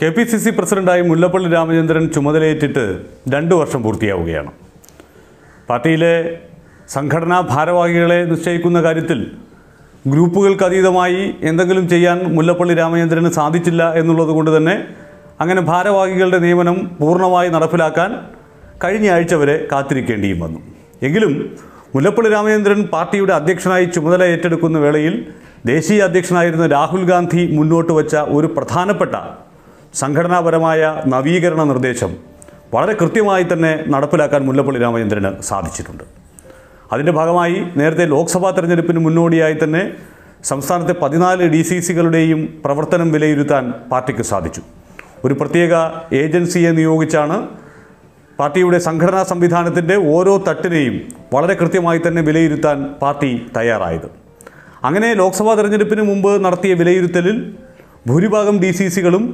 K P C C പ്രസിഡന്റായി മുല്ലപ്പള്ളി രാമചന്ദ്രൻ ചുമതലയേറ്റിട്ട് രണ്ട് വർഷം പൂർത്തിയാവുകയാണ് പാർട്ടിയിലെ സംഘടനാ ഭാരവാഹികളെ നിശ്ചയിക്കുന്ന കാര്യത്തിൽ ഗ്രൂപ്പുകൾക്ക് അതീതമായി എന്തെങ്കിലും ചെയ്യാൻ മുല്ലപ്പള്ളി രാമചന്ദ്രന് സാധിച്ചില്ല എന്നുള്ളത് കൊണ്ട് തന്നെ അങ്ങനെ ഭാരവാഹികളുടെ നിയമനം പൂർണ്ണമായി നടപ്പിലാക്കാൻ കഴിഞ്ഞ ആഴ്ച വരെ കാത്തിരിക്കേണ്ടിയും വന്നു എങ്കിലും മുല്ലപ്പള്ളി രാമചന്ദ്രൻ പാർട്ടിയുടെ അധ്യക്ഷനായി ചുമതല ഏറ്റെടുക്കുന്ന വേളയിൽ ദേശീയ അധ്യക്ഷനായിരുന്ന രാഹുൽ ഗാന്ധി മുന്നോട്ട് വച്ച ഒരു പ്രധാനപ്പെട്ട സംഘടനാപരമായ നവീകരണ നിർദ്ദേശം വളരെ കൃത്യമായി തന്നെ നടപ്പിലാക്കാൻ മുല്ലപ്പള്ളി രാമചന്ദ്രന് സാധിച്ചിട്ടുണ്ട് അതിൻ്റെ ഭാഗമായി നേരത്തെ ലോക്സഭാ തെരഞ്ഞെടുപ്പിന് മുന്നോടിയായി തന്നെ സംസ്ഥാനത്തെ പതിനാല് ഡി സി സികളുടെയും പ്രവർത്തനം വിലയിരുത്താൻ പാർട്ടിക്ക് സാധിച്ചു ഒരു പ്രത്യേക ഏജൻസിയെ നിയോഗിച്ചാണ് പാർട്ടിയുടെ സംഘടനാ സംവിധാനത്തിൻ്റെ ഓരോ തട്ടിനെയും വളരെ കൃത്യമായി തന്നെ വിലയിരുത്താൻ പാർട്ടി തയ്യാറായത് അങ്ങനെ ലോക്സഭാ തെരഞ്ഞെടുപ്പിന് മുമ്പ് നടത്തിയ വിലയിരുത്തലിൽ ഭൂരിഭാഗം ഡി സി സികളും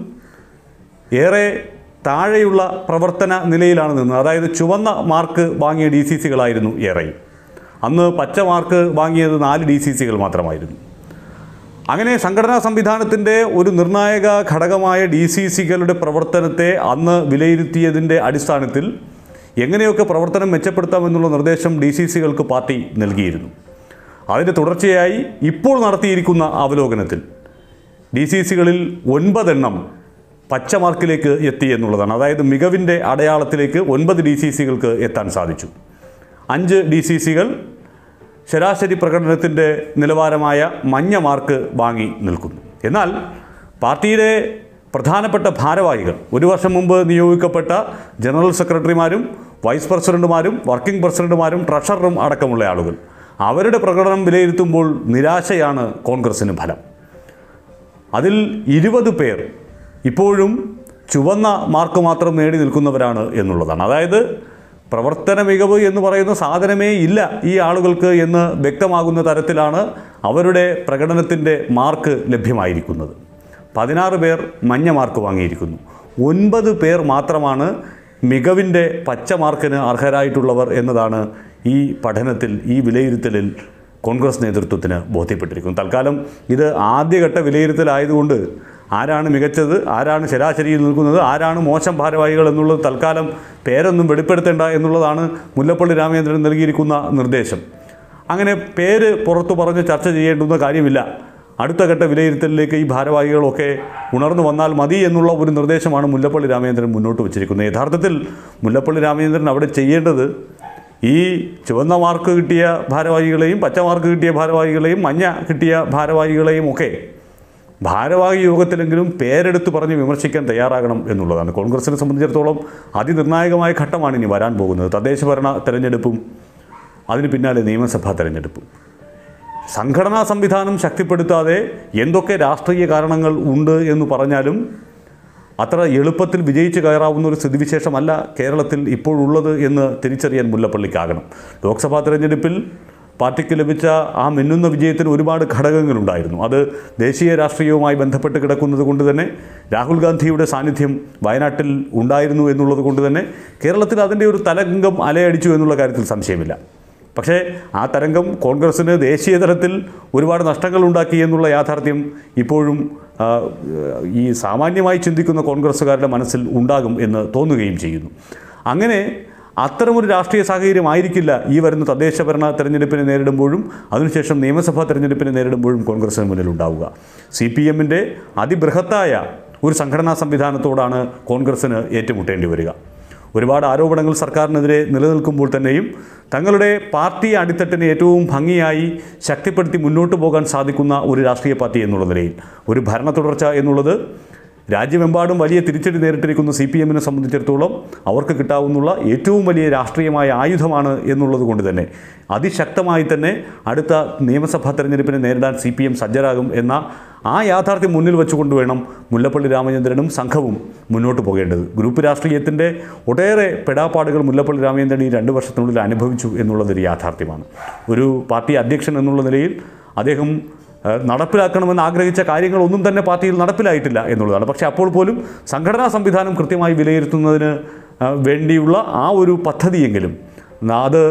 ഏറെ താഴെയുള്ള പ്രവർത്തന നിലയിലാണ് നിന്നത് അതായത് ചുവന്ന മാർക്ക് വാങ്ങിയ ഡി സി സികളായിരുന്നു ഏറെയും അന്ന് പച്ച മാർക്ക് വാങ്ങിയത് നാല് ഡി സി സികൾ മാത്രമായിരുന്നു അങ്ങനെ സംഘടനാ സംവിധാനത്തിൻ്റെ ഒരു നിർണായക ഘടകമായ ഡി സി സികളുടെ പ്രവർത്തനത്തെ അന്ന് വിലയിരുത്തിയതിൻ്റെ അടിസ്ഥാനത്തിൽ എങ്ങനെയൊക്കെ പ്രവർത്തനം മെച്ചപ്പെടുത്താമെന്നുള്ള നിർദ്ദേശം ഡി സി സികൾക്ക് പാർട്ടി നൽകിയിരുന്നു അതിൻ്റെ തുടർച്ചയായി ഇപ്പോൾ നടത്തിയിരിക്കുന്ന അവലോകനത്തിൽ ഡി സി സികളിൽ ഒൻപതെണ്ണം പച്ച മാർക്കിലേക്ക് എത്തി എന്നുള്ളതാണ് അതായത് മികവിൻ്റെ അടയാളത്തിലേക്ക് ഒൻപത് ഡി സി സികൾക്ക് എത്താൻ സാധിച്ചു അഞ്ച് ഡി സി സികൾ ശരാശരി പ്രകടനത്തിൻ്റെ നിലവാരമായ മഞ്ഞ മാർക്ക് വാങ്ങി നിൽക്കുന്നു എന്നാൽ പാർട്ടിയിലെ പ്രധാനപ്പെട്ട ഭാരവാഹികൾ ഒരു വർഷം മുമ്പ് നിയോഗിക്കപ്പെട്ട ജനറൽ സെക്രട്ടറിമാരും വൈസ് പ്രസിഡന്റുമാരും വർക്കിംഗ് പ്രസിഡന്റുമാരും ട്രഷററും അടക്കമുള്ള ആളുകൾ അവരുടെ പ്രകടനം വിലയിരുത്തുമ്പോൾ നിരാശയാണ് കോൺഗ്രസിന് ഫലം അതിൽ ഇരുപത് പേർ ഇപ്പോഴും ചുവന്ന മാർക്ക് മാത്രം നേടി നിൽക്കുന്നവരാണ് എന്നുള്ളതാണ് അതായത് പ്രവർത്തന മികവ് എന്ന് പറയുന്ന സാധനമേ ഇല്ല ഈ ആളുകൾക്ക് എന്ന് വ്യക്തമാകുന്ന തരത്തിലാണ് അവരുടെ പ്രകടനത്തിൻ്റെ മാർക്ക് ലഭ്യമായിരിക്കുന്നത് പതിനാറ് പേർ മഞ്ഞ മാർക്ക് വാങ്ങിയിരിക്കുന്നു ഒൻപത് പേർ മാത്രമാണ് മികവിൻ്റെ പച്ച മാർക്കിന് അർഹരായിട്ടുള്ളവർ എന്നതാണ് ഈ പഠനത്തിൽ ഈ വിലയിരുത്തലിൽ കോൺഗ്രസ് നേതൃത്വത്തിന് ബോധ്യപ്പെട്ടിരിക്കുന്നു തൽക്കാലം ഇത് ആദ്യഘട്ട വിലയിരുത്തലായതുകൊണ്ട് ആരാണ് മികച്ചത് ആരാണ് ശരാശരിയിൽ നിൽക്കുന്നത് ആരാണ് മോശം ഭാരവാഹികൾ എന്നുള്ളത് തൽക്കാലം പേരൊന്നും വെളിപ്പെടുത്തേണ്ട എന്നുള്ളതാണ് മുല്ലപ്പള്ളി രാമചന്ദ്രൻ നൽകിയിരിക്കുന്ന നിർദ്ദേശം അങ്ങനെ പേര് പുറത്തു പറഞ്ഞ് ചർച്ച ചെയ്യേണ്ടുന്ന കാര്യമില്ല അടുത്ത ഘട്ട വിലയിരുത്തലിലേക്ക് ഈ ഭാരവാഹികളൊക്കെ ഉണർന്നു വന്നാൽ മതി എന്നുള്ള ഒരു നിർദ്ദേശമാണ് മുല്ലപ്പള്ളി രാമചന്ദ്രൻ മുന്നോട്ട് വച്ചിരിക്കുന്നത് യഥാർത്ഥത്തിൽ മുല്ലപ്പള്ളി രാമചന്ദ്രൻ അവിടെ ചെയ്യേണ്ടത് ഈ ചുവന്ന മാർക്ക് കിട്ടിയ ഭാരവാഹികളെയും പച്ച മാർക്ക് കിട്ടിയ ഭാരവാഹികളെയും മഞ്ഞ കിട്ടിയ ഭാരവാഹികളെയും ഒക്കെ ഭാരവാഹി യോഗത്തിലെങ്കിലും പേരെടുത്ത് പറഞ്ഞ് വിമർശിക്കാൻ തയ്യാറാകണം എന്നുള്ളതാണ് കോൺഗ്രസിനെ സംബന്ധിച്ചിടത്തോളം അതിനിർണായകമായ ഘട്ടമാണ് ഇനി വരാൻ പോകുന്നത് തദ്ദേശ ഭരണ തെരഞ്ഞെടുപ്പും അതിന് പിന്നാലെ നിയമസഭാ തെരഞ്ഞെടുപ്പും സംഘടനാ സംവിധാനം ശക്തിപ്പെടുത്താതെ എന്തൊക്കെ രാഷ്ട്രീയ കാരണങ്ങൾ ഉണ്ട് എന്ന് പറഞ്ഞാലും അത്ര എളുപ്പത്തിൽ വിജയിച്ച് കയറാവുന്ന ഒരു സ്ഥിതിവിശേഷമല്ല കേരളത്തിൽ ഇപ്പോഴുള്ളത് എന്ന് തിരിച്ചറിയാൻ മുല്ലപ്പള്ളിക്കാകണം ലോക്സഭാ തെരഞ്ഞെടുപ്പിൽ പാർട്ടിക്ക് ലഭിച്ച ആ മിന്നുന്ന വിജയത്തിന് ഒരുപാട് ഘടകങ്ങളുണ്ടായിരുന്നു അത് ദേശീയ രാഷ്ട്രീയവുമായി ബന്ധപ്പെട്ട് കിടക്കുന്നത് കൊണ്ട് തന്നെ രാഹുൽ ഗാന്ധിയുടെ സാന്നിധ്യം വയനാട്ടിൽ ഉണ്ടായിരുന്നു എന്നുള്ളത് കൊണ്ട് തന്നെ കേരളത്തിൽ അതിൻ്റെ ഒരു തലംഗം അലയടിച്ചു എന്നുള്ള കാര്യത്തിൽ സംശയമില്ല പക്ഷേ ആ തരംഗം കോൺഗ്രസ്സിന് ദേശീയ തലത്തിൽ ഒരുപാട് നഷ്ടങ്ങൾ ഉണ്ടാക്കി എന്നുള്ള യാഥാർത്ഥ്യം ഇപ്പോഴും ആ, ഈ സാമാന്യമായി ചിന്തിക്കുന്ന കോൺഗ്രസ്സുകാരുടെ മനസ്സിൽ ഉണ്ടാകും എന്ന് തോന്നുകയും ചെയ്യുന്നു അങ്ങനെ അത്തരമൊരു രാഷ്ട്രീയ സാഹചര്യം ആയിരിക്കില്ല ഈ വരുന്ന തദ്ദേശ ഭരണ തെരഞ്ഞെടുപ്പിനെ നേരിടുമ്പോഴും അതിനുശേഷം നിയമസഭാ തെരഞ്ഞെടുപ്പിനെ നേരിടുമ്പോഴും കോൺഗ്രസിന് മുന്നിൽ ഉണ്ടാവുക സി പി എമ്മിൻ്റെ അതിബൃഹത്തായ ഒരു സംഘടനാ സംവിധാനത്തോടാണ് കോൺഗ്രസ്സിന് ഏറ്റുമുട്ടേണ്ടി വരിക ഒരുപാട് ആരോപണങ്ങൾ സർക്കാരിനെതിരെ നിലനിൽക്കുമ്പോൾ തന്നെയും തങ്ങളുടെ പാർട്ടി അടിത്തട്ടിനെ ഏറ്റവും ഭംഗിയായി ശക്തിപ്പെടുത്തി മുന്നോട്ട് പോകാൻ സാധിക്കുന്ന ഒരു രാഷ്ട്രീയ പാർട്ടി എന്നുള്ള നിലയിൽ ഒരു ഭരണ തുടർച്ച എന്നുള്ളത് രാജ്യമെമ്പാടും വലിയ തിരിച്ചടി നേരിട്ടിരിക്കുന്ന സി പി എമ്മിനെ സംബന്ധിച്ചിടത്തോളം അവർക്ക് കിട്ടാവുന്ന ഏറ്റവും വലിയ രാഷ്ട്രീയമായ ആയുധമാണ് എന്നുള്ളത് കൊണ്ട് തന്നെ അതിശക്തമായി തന്നെ അടുത്ത നിയമസഭാ തെരഞ്ഞെടുപ്പിനെ നേരിടാൻ സി പി എം സജ്ജരാകും എന്ന ആ യാഥാർത്ഥ്യം മുന്നിൽ വെച്ചുകൊണ്ട് വേണം മുല്ലപ്പള്ളി രാമചന്ദ്രനും സംഘവും മുന്നോട്ട് പോകേണ്ടത് ഗ്രൂപ്പ് രാഷ്ട്രീയത്തിൻ്റെ ഒട്ടേറെ പെടാപ്പാടുകൾ മുല്ലപ്പള്ളി രാമചന്ദ്രൻ ഈ രണ്ട് വർഷത്തിനുള്ളിൽ അനുഭവിച്ചു എന്നുള്ളതൊരു യാഥാർത്ഥ്യമാണ് ഒരു പാർട്ടി അധ്യക്ഷൻ എന്നുള്ള നിലയിൽ അദ്ദേഹം ഏഹ്, നടപ്പിലാക്കണമെന്ന് ആഗ്രഹിച്ച കാര്യങ്ങളൊന്നും തന്നെ പാർട്ടിയിൽ നടപ്പിലായിട്ടില്ല എന്നുള്ളതാണ് പക്ഷേ അപ്പോൾ പോലും സംഘടനാ സംവിധാനം കൃത്യമായി വിലയിരുത്തുന്നതിന് ഏഹ്, വേണ്ടിയുള്ള ആ ഒരു പദ്ധതിയെങ്കിലും അത്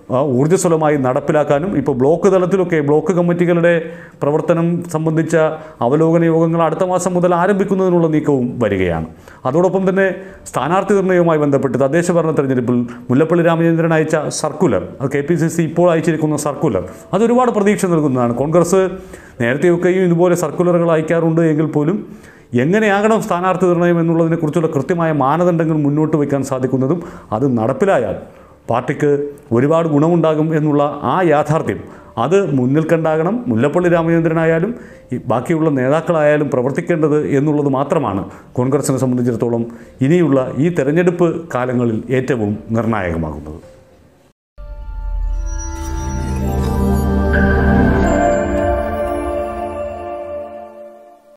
ആ, ഊർജ്ജസ്വലമായി നടപ്പിലാക്കാനും ഇപ്പോൾ ബ്ലോക്ക് തലത്തിലൊക്കെ ബ്ലോക്ക് കമ്മിറ്റികളുടെ പ്രവർത്തനം സംബന്ധിച്ച അവലോകന യോഗങ്ങൾ അടുത്ത മാസം മുതൽ ആരംഭിക്കുന്നതിനുള്ള നീക്കവും വരികയാണ് അതോടൊപ്പം തന്നെ സ്ഥാനാർത്ഥി നിർണ്ണയവുമായി ബന്ധപ്പെട്ട് തദ്ദേശ ഭരണ തെരഞ്ഞെടുപ്പിൽ മുല്ലപ്പള്ളി രാമചന്ദ്രൻ അയച്ച സർക്കുലർ അത് കെ പി സി സി ഇപ്പോൾ അയച്ചിരിക്കുന്ന സർക്കുലർ അത് ഒരുപാട് പ്രതീക്ഷ നൽകുന്നതാണ് കോൺഗ്രസ് നേരത്തെയൊക്കെയും ഇതുപോലെ സർക്കുലറുകൾ അയക്കാറുണ്ട് എങ്കിൽ പോലും എങ്ങനെയാകണം സ്ഥാനാർത്ഥി നിർണ്ണയം എന്നുള്ളതിനെക്കുറിച്ചുള്ള കൃത്യമായ മാനദണ്ഡങ്ങൾ മുന്നോട്ട് വയ്ക്കാൻ സാധിക്കുന്നതും അത് നടപ്പിലായാൽ പാർട്ടിക്ക് ഒരുപാട് ഗുണമുണ്ടാകും എന്നുള്ള ആ യാഥാർത്ഥ്യം അത് മുന്നിൽ കണ്ടാകണം മുല്ലപ്പള്ളി രാമചന്ദ്രനായാലും ഈ ബാക്കിയുള്ള നേതാക്കളായാലും പ്രവർത്തിക്കേണ്ടത് എന്നുള്ളത് മാത്രമാണ് കോൺഗ്രസിനെ സംബന്ധിച്ചിടത്തോളം ഇനിയുള്ള ഈ തെരഞ്ഞെടുപ്പ് കാലങ്ങളിൽ ഏറ്റവും നിർണായകമാകുന്നത്